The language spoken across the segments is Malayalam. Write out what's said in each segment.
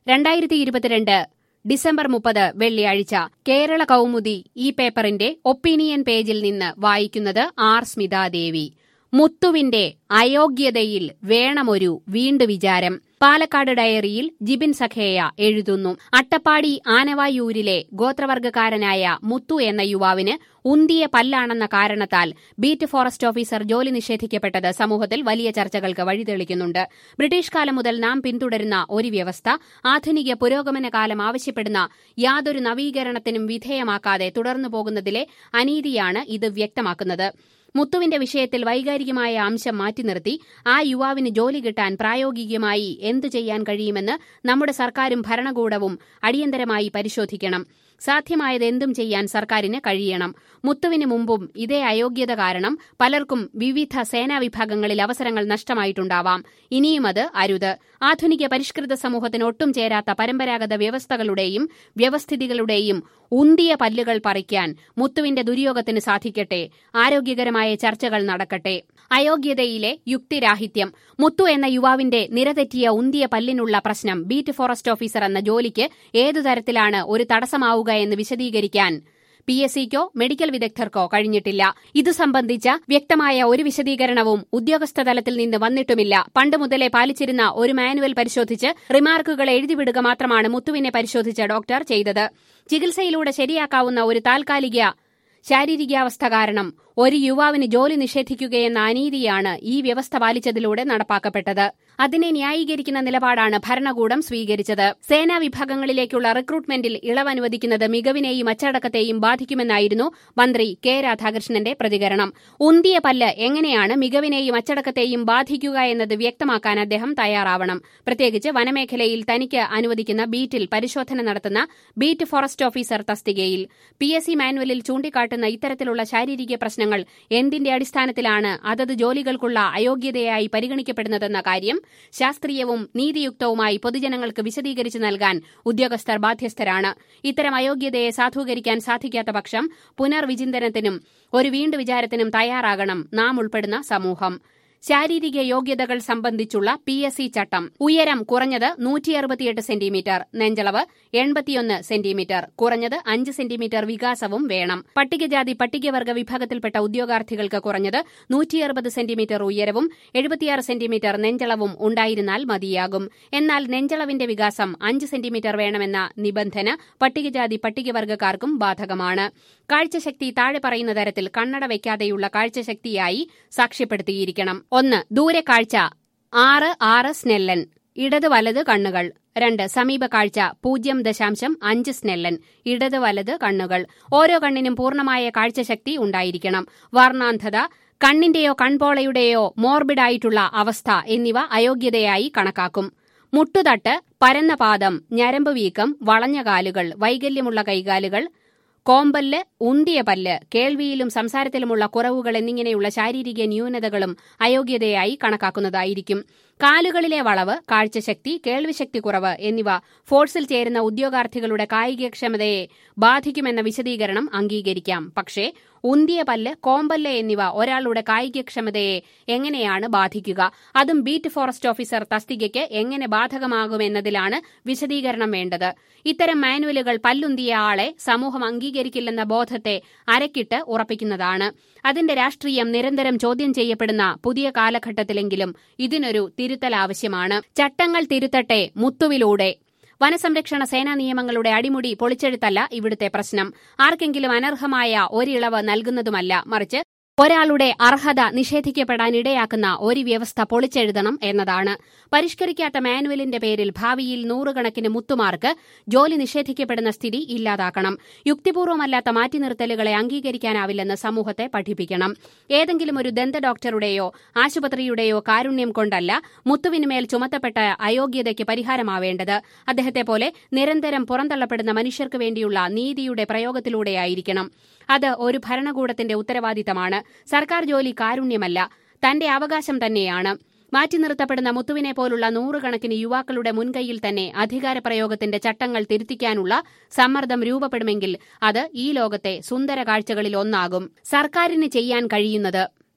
രണ്ടായിരത്തി ഇരുപത്തിരണ്ട് ഡിസംബർ മുപ്പത് വെള്ളിയാഴ്ച കേരള കൗമുദി ഈ പേപ്പറിന്റെ ഒപ്പീനിയൻ പേജിൽ നിന്ന് വായിക്കുന്നത് ആർ സ്മിതാദേവി മുത്തുവിന്റെ അയോഗ്യതയിൽ വേണമൊരു വീണ്ടു വിചാരം പാലക്കാട് ഡയറിയിൽ ജിബിൻ സഖേയ എഴുതുന്നു അട്ടപ്പാടി ആനവായൂരിലെ ഗോത്രവർഗക്കാരനായ മുത്തു എന്ന യുവാവിന് ഉന്തിയ പല്ലാണെന്ന കാരണത്താൽ ബീറ്റ് ഫോറസ്റ്റ് ഓഫീസർ ജോലി നിഷേധിക്കപ്പെട്ടത് സമൂഹത്തിൽ വലിയ ചർച്ചകൾക്ക് വഴിതെളിക്കുന്നുണ്ട് ബ്രിട്ടീഷ് കാലം മുതൽ നാം പിന്തുടരുന്ന ഒരു വ്യവസ്ഥ ആധുനിക പുരോഗമന കാലം ആവശ്യപ്പെടുന്ന യാതൊരു നവീകരണത്തിനും വിധേയമാക്കാതെ തുടർന്നു പോകുന്നതിലെ അനീതിയാണ് ഇത് വ്യക്തമാക്കുന്നത് മുത്തുവിന്റെ വിഷയത്തിൽ വൈകാരികമായ അംശം മാറ്റി നിർത്തി ആ യുവാവിന് ജോലി കിട്ടാൻ പ്രായോഗികമായി എന്തു ചെയ്യാൻ കഴിയുമെന്ന് നമ്മുടെ സർക്കാരും ഭരണകൂടവും അടിയന്തരമായി പരിശോധിക്കണം സാധ്യമായത് എന്തും ചെയ്യാൻ സർക്കാരിന് കഴിയണം മുത്തുവിന് മുമ്പും ഇതേ അയോഗ്യത കാരണം പലർക്കും വിവിധ സേനാ വിഭാഗങ്ങളിൽ അവസരങ്ങൾ നഷ്ടമായിട്ടുണ്ടാവാം ഇനിയും അത് അരുത് ആധുനിക പരിഷ്കൃത സമൂഹത്തിന് ഒട്ടും ചേരാത്ത പരമ്പരാഗത വ്യവസ്ഥകളുടെയും വ്യവസ്ഥിതികളുടെയും ഉന്തിയ പല്ലുകൾ പറിക്കാൻ മുത്തുവിന്റെ ദുര്യോഗത്തിന് സാധിക്കട്ടെ ആരോഗ്യകരമായ ചർച്ചകൾ നടക്കട്ടെ അയോഗ്യതയിലെ യുക്തിരാഹിത്യം മുത്തു എന്ന യുവാവിന്റെ നിരതെറ്റിയ ഉന്തിയ പല്ലിനുള്ള പ്രശ്നം ബീറ്റ് ഫോറസ്റ്റ് ഓഫീസർ എന്ന ജോലിക്ക് ഏതു തരത്തിലാണ് ഒരു തടസ്സമാവുക എന്ന് വിശദീകരിക്കാൻ പി എസ് സിക്കോ മെഡിക്കൽ വിദഗ്ധർക്കോ കഴിഞ്ഞിട്ടില്ല ഇതു സംബന്ധിച്ച വ്യക്തമായ ഒരു വിശദീകരണവും ഉദ്യോഗസ്ഥ തലത്തിൽ നിന്ന് വന്നിട്ടുമില്ല പണ്ട് മുതലേ പാലിച്ചിരുന്ന ഒരു മാനുവൽ പരിശോധിച്ച് റിമാർക്കുകൾ എഴുതിവിടുക മാത്രമാണ് മുത്തുവിനെ പരിശോധിച്ച ഡോക്ടർ ചെയ്തത് ചികിത്സയിലൂടെ ശരിയാക്കാവുന്ന ഒരു താൽക്കാലിക ശാരീരികാവസ്ഥ കാരണം ഒരു യുവാവിന് ജോലി നിഷേധിക്കുകയെന്ന അനീതിയാണ് ഈ വ്യവസ്ഥ പാലിച്ചതിലൂടെ നടപ്പാക്കപ്പെട്ടത് അതിനെ ന്യായീകരിക്കുന്ന നിലപാടാണ് ഭരണകൂടം സ്വീകരിച്ചത് സേനാ വിഭാഗങ്ങളിലേക്കുള്ള റിക്രൂട്ട്മെന്റിൽ ഇളവ് അനുവദിക്കുന്നത് മികവിനെയും അച്ചടക്കത്തെയും ബാധിക്കുമെന്നായിരുന്നു മന്ത്രി കെ രാധാകൃഷ്ണന്റെ പ്രതികരണം ഉന്തിയ പല്ല് എങ്ങനെയാണ് മികവിനെയും അച്ചടക്കത്തെയും ബാധിക്കുക എന്നത് വ്യക്തമാക്കാൻ അദ്ദേഹം തയ്യാറാവണം പ്രത്യേകിച്ച് വനമേഖലയിൽ തനിക്ക് അനുവദിക്കുന്ന ബീറ്റിൽ പരിശോധന നടത്തുന്ന ബീറ്റ് ഫോറസ്റ്റ് ഓഫീസർ തസ്തികയിൽ പി എസ് സി മാനുവലിൽ ചൂണ്ടിക്കാട്ടുന്ന ഇത്തരത്തിലുള്ള ശാരീരിക പ്രശ്നങ്ങൾ എന്തിന്റെ അടിസ്ഥാനത്തിലാണ് അതത് ജോലികൾക്കുള്ള അയോഗ്യതയായി പരിഗണിക്കപ്പെടുന്നതെന്ന കാര്യം ശാസ്ത്രീയവും നീതിയുക്തവുമായി പൊതുജനങ്ങൾക്ക് വിശദീകരിച്ചു നൽകാൻ ഉദ്യോഗസ്ഥർ ബാധ്യസ്ഥരാണ് ഇത്തരം അയോഗ്യതയെ സാധൂകരിക്കാൻ സാധിക്കാത്ത പക്ഷം പുനർവിചിന്തനത്തിനും ഒരു വീണ്ടു വിചാരത്തിനും തയ്യാറാകണം നാം ഉൾപ്പെടുന്ന സമൂഹം ശാരീരിക യോഗ്യതകൾ സംബന്ധിച്ചുള്ള പി എസ് സി ചട്ടം ഉയരം കുറഞ്ഞത് നൂറ്റി അറുപത്തിയെട്ട് സെന്റിമീറ്റർ നെഞ്ചളവ് എൺപത്തിയൊന്ന് സെന്റിമീറ്റർ കുറഞ്ഞത് അഞ്ച് സെന്റിമീറ്റർ വികാസവും വേണം പട്ടികജാതി പട്ടികവർഗ വിഭാഗത്തിൽപ്പെട്ട ഉദ്യോഗാർത്ഥികൾക്ക് കുറഞ്ഞത് നൂറ്റി അറുപത് സെന്റിമീറ്റർ ഉയരവും എഴുപത്തിയാറ് സെന്റിമീറ്റർ നെഞ്ചളവും ഉണ്ടായിരുന്നാൽ മതിയാകും എന്നാൽ നെഞ്ചളവിന്റെ വികാസം അഞ്ച് സെന്റിമീറ്റർ വേണമെന്ന നിബന്ധന പട്ടികജാതി പട്ടികവർഗക്കാർക്കും ബാധകമാണ് കാഴ്ചശക്തി താഴെ പറയുന്ന തരത്തിൽ കണ്ണട വയ്ക്കാതെയുള്ള കാഴ്ചശക്തിയായി സാക്ഷ്യപ്പെടുത്തിയിരിക്കണം ഒന്ന് ദൂരക്കാഴ്ച ആറ് ആറ് സ്നെല്ലൻ ഇടത് വലത് കണ്ണുകൾ രണ്ട് സമീപ കാഴ്ച പൂജ്യം ദശാംശം അഞ്ച് സ്നെല്ലൻ ഇടത് വലത് കണ്ണുകൾ ഓരോ കണ്ണിനും പൂർണ്ണമായ കാഴ്ചശക്തി ഉണ്ടായിരിക്കണം വർണ്ണാന്ധത കണ്ണിന്റെയോ കൺപോളയുടെയോ മോർബിഡായിട്ടുള്ള അവസ്ഥ എന്നിവ അയോഗ്യതയായി കണക്കാക്കും മുട്ടുതട്ട് പരന്ന പാദം ഞരമ്പ് വീക്കം വളഞ്ഞ കാലുകൾ വൈകല്യമുള്ള കൈകാലുകൾ കോമ്പല്ല് ഉന്തിയ പല്ല് കേൾവിയിലും സംസാരത്തിലുമുള്ള കുറവുകൾ എന്നിങ്ങനെയുള്ള ശാരീരിക ന്യൂനതകളും അയോഗ്യതയായി കണക്കാക്കുന്നതായിരിക്കും കാലുകളിലെ വളവ് കാഴ്ചശക്തി കേൾവിശക്തി കുറവ് എന്നിവ ഫോഴ്സിൽ ചേരുന്ന ഉദ്യോഗാർത്ഥികളുടെ കായികക്ഷമതയെ ബാധിക്കുമെന്ന വിശദീകരണം അംഗീകരിക്കാം പക്ഷേ ഉന്തിയ പല്ല് കോമ്പല്ല് എന്നിവ ഒരാളുടെ കായികക്ഷമതയെ എങ്ങനെയാണ് ബാധിക്കുക അതും ബീറ്റ് ഫോറസ്റ്റ് ഓഫീസർ തസ്തികയ്ക്ക് എങ്ങനെ ബാധകമാകുമെന്നതിലാണ് വിശദീകരണം വേണ്ടത് ഇത്തരം മാനുവലുകൾ പല്ലുന്തിയ ആളെ സമൂഹം അംഗീകരിക്കില്ലെന്ന ബോധത്തെ അരക്കിട്ട് ഉറപ്പിക്കുന്നതാണ് അതിന്റെ രാഷ്ട്രീയം നിരന്തരം ചോദ്യം ചെയ്യപ്പെടുന്ന പുതിയ കാലഘട്ടത്തിലെങ്കിലും ഇതിനൊരു തിരുത്തൽ ആവശ്യമാണ് ചട്ടങ്ങൾ തിരുത്തട്ടെ മുത്തുവിലൂടെ വനസംരക്ഷണ സേനാ നിയമങ്ങളുടെ അടിമുടി പൊളിച്ചെഴുത്തല്ല ഇവിടുത്തെ പ്രശ്നം ആർക്കെങ്കിലും അനർഹമായ ഒരിളവ് നൽകുന്നതുമല്ല മറിച്ച് ഒരാളുടെ അർഹത നിഷേധിക്കപ്പെടാനിടയാക്കുന്ന ഒരു വ്യവസ്ഥ പൊളിച്ചെഴുതണം എന്നതാണ് പരിഷ്കരിക്കാത്ത മാനുവലിന്റെ പേരിൽ ഭാവിയിൽ നൂറുകണക്കിന് മുത്തുമാർക്ക് ജോലി നിഷേധിക്കപ്പെടുന്ന സ്ഥിതി ഇല്ലാതാക്കണം യുക്തിപൂർവമല്ലാത്ത മാറ്റിനിർത്തലുകളെ അംഗീകരിക്കാനാവില്ലെന്ന് സമൂഹത്തെ പഠിപ്പിക്കണം ഏതെങ്കിലും ഒരു ദന്ത ഡോക്ടറുടെയോ ആശുപത്രിയുടെയോ കാരുണ്യം കൊണ്ടല്ല മുത്തുവിനുമേൽ ചുമത്തപ്പെട്ട അയോഗ്യതയ്ക്ക് പരിഹാരമാവേണ്ടത് അദ്ദേഹത്തെ പോലെ നിരന്തരം പുറന്തള്ളപ്പെടുന്ന മനുഷ്യർക്ക് വേണ്ടിയുള്ള നീതിയുടെ പ്രയോഗത്തിലൂടെയായിരിക്കണം അത് ഒരു ഭരണകൂടത്തിന്റെ ഉത്തരവാദിത്തമാണ് സർക്കാർ ജോലി കാരുണ്യമല്ല തന്റെ അവകാശം തന്നെയാണ് മാറ്റി നിർത്തപ്പെടുന്ന മുത്തുവിനെ പോലുള്ള നൂറുകണക്കിന് യുവാക്കളുടെ മുൻകൈയിൽ തന്നെ അധികാരപ്രയോഗത്തിന്റെ ചട്ടങ്ങൾ തിരുത്തിക്കാനുള്ള സമ്മർദ്ദം രൂപപ്പെടുമെങ്കിൽ അത് ഈ ലോകത്തെ സുന്ദര കാഴ്ചകളിൽ ഒന്നാകും സർക്കാരിന് ചെയ്യാൻ കഴിയുന്നത്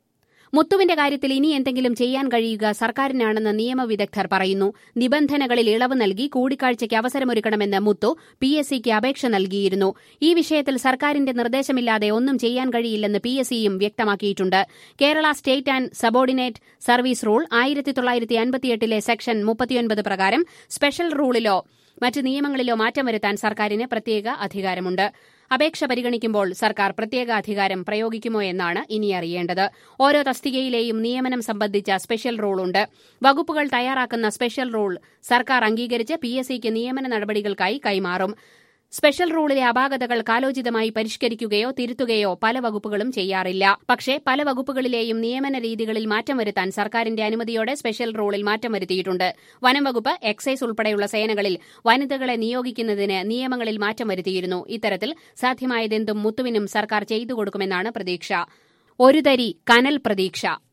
മുത്തുവിന്റെ കാര്യത്തിൽ ഇനി എന്തെങ്കിലും ചെയ്യാൻ കഴിയുക സർക്കാരിനാണെന്ന് നിയമവിദഗ്ധർ പറയുന്നു നിബന്ധനകളിൽ ഇളവ് നൽകി കൂടിക്കാഴ്ചയ്ക്ക് അവസരമൊരുക്കണമെന്ന് മുത്തു പി എസ് സിക്ക് അപേക്ഷ നൽകിയിരുന്നു ഈ വിഷയത്തിൽ സർക്കാരിന്റെ നിർദ്ദേശമില്ലാതെ ഒന്നും ചെയ്യാൻ കഴിയില്ലെന്ന് പി എസ് സിയും വ്യക്തമാക്കിയിട്ടുണ്ട് Kerala state and subordinate service rule ആയിരത്തി തൊള്ളായിരത്തി അൻപത്തിയെട്ടിലെ സെക്ഷൻ മുപ്പത്തിയൊൻപത് പ്രകാരം സ്പെഷ്യൽ റൂളിലോ മറ്റ് നിയമങ്ങളിലോ മാറ്റം വരുത്താൻ സർക്കാരിന് പ്രത്യേക അധികാരമുണ്ട് അപേക്ഷ പരിഗണിക്കുമ്പോൾ സർക്കാർ പ്രത്യേക അധികാരം പ്രയോഗിക്കുമോ എന്നാണ് ഇനി അറിയേണ്ടത് ഓരോ തസ്തികയിലെയും നിയമനം സംബന്ധിച്ച സ്പെഷ്യൽ റൂളുണ്ട് വകുപ്പുകൾ തയ്യാറാക്കുന്ന സ്പെഷ്യൽ റൂൾ സർക്കാർ അംഗീകരിച്ച് പി എസ് സിക്ക് നിയമന നടപടികൾക്കായി കൈമാറും സ്പെഷ്യൽ റൂളിലെ അപാകതകൾ കാലോചിതമായി പരിഷ്കരിക്കുകയോ തിരുത്തുകയോ പല വകുപ്പുകളും ചെയ്യാറില്ല പക്ഷേ പല വകുപ്പുകളിലെയും നിയമന രീതികളിൽ മാറ്റം വരുത്താൻ സർക്കാരിന്റെ അനുമതിയോടെ സ്പെഷ്യൽ റൂളിൽ മാറ്റം വരുത്തിയിട്ടുണ്ട് വനം വകുപ്പ് എക്സൈസ് ഉൾപ്പെടെയുള്ള സേനകളിൽ വനിതകളെ നിയോഗിക്കുന്നതിന് നിയമങ്ങളിൽ മാറ്റം വരുത്തിയിരുന്നു ഇത്തരത്തിൽ സാധ്യമായതെന്തും മുത്തുവിനും സർക്കാർ ചെയ്തു കൊടുക്കുമെന്നാണ് പ്രതീക്ഷ ഒരു തരി കനൽ പ്രതീക്ഷ